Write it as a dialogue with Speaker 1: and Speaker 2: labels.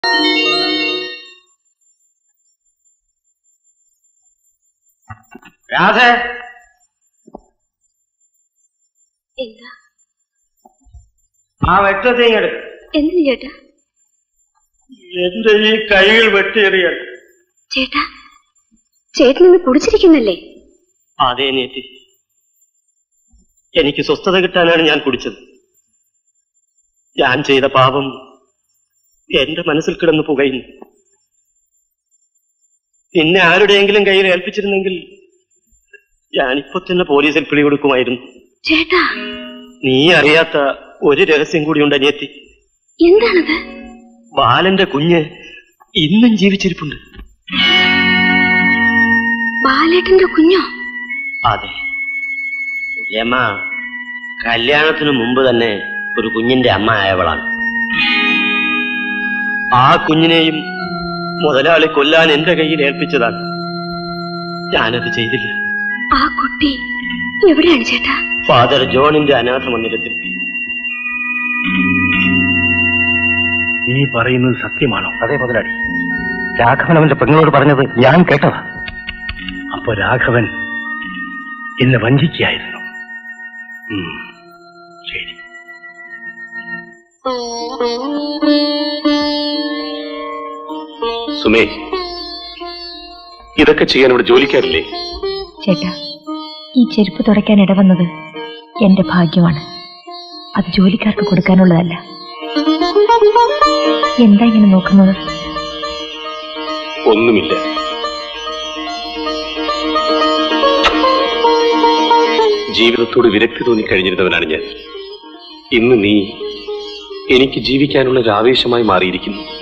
Speaker 1: രാധേ
Speaker 2: എന്താ
Speaker 1: ആ വെട്ടത്തേങ്ങെടുക്ക്
Speaker 2: എന്തിനു ചേട്ടാ
Speaker 1: എന്റെ ഈ കൈകൾ വെട്ടിയെറിയാൻ
Speaker 2: ചേട്ടാ ചേട്ടൻ ഇന്ന് കുടിച്ചിരിക്കുന്നല്ലേ
Speaker 1: അതേ നീത്തി എനിക്ക് സ്വസ്ഥത കിട്ടാനാണ് ഞാൻ കുടിച്ചത് ഞാൻ ചെയ്ത പാപം എന്റെ മനസ്സിൽ കിടന്ന് പുകയുന്നു നിന്നെ ആരുടെയെങ്കിലും കയ്യിൽ ഏൽപ്പിച്ചിരുന്നെങ്കിൽ ഞാനിപ്പോ തന്നെ പോലീസിൽ പിടികൊടുക്കുമായിരുന്നു
Speaker 2: ചേട്ടാ
Speaker 1: നീ അറിയാത്ത ഒരു രഹസ്യം കൂടിയുണ്ട് അനിയത്തി
Speaker 2: എന്താണത്
Speaker 1: ബാലന്റെ കുഞ്ഞ് ഇന്നും ജീവിച്ചിരിപ്പുണ്ട്
Speaker 2: ബാലേട്ടന്റെ കുഞ്ഞോ
Speaker 1: അതെ രമ കല്യാണത്തിന് മുമ്പ് തന്നെ ഒരു കുഞ്ഞിന്റെ അമ്മ ആയവളാണ് ആ കുഞ്ഞിനെയും മുതലാളി കൊല്ലാൻ എന്റെ കയ്യിൽ ഏൽപ്പിച്ചതാണ് ഞാനത് ചെയ്തില്ല
Speaker 2: ആ കുട്ടി എവിടെയാണ് ചേട്ടാ
Speaker 1: ഫാദർ ജോണിന്റെ അനാഥ മന്ദിരത്തിൽ
Speaker 3: നീ പറയുന്നത് സത്യമാണോ അതെ മുതലാളി രാഘവൻ അവന്റെ പെങ്ങളോട് പറഞ്ഞത് ഞാൻ കേട്ടതാ അപ്പൊ രാഘവൻ എന്നെ വഞ്ചിക്കായിരുന്നു ഉം, ശരി
Speaker 4: സുമേ ഇതൊക്കെ ചെയ്യാൻ ഇവിടെ ജോലിക്കാരില്ലേ
Speaker 5: ചേട്ടാ ഈ ചെരുപ്പ് തുടയ്ക്കാൻ ഇടവന്നത് എന്റെ ഭാഗ്യമാണ് അത് ജോലിക്കാർക്ക് കൊടുക്കാനുള്ളതല്ല എന്താ ഇങ്ങനെ നോക്കുന്നത്
Speaker 4: ഒന്നുമില്ല ജീവിതത്തോട് വിരക്തി തോന്നി കഴിഞ്ഞിരുന്നവനാണ് ഞാൻ ഇന്ന് നീ എനിക്ക് ജീവിക്കാനുള്ള ഒരു ആവേശമായി മാറിയിരിക്കുന്നു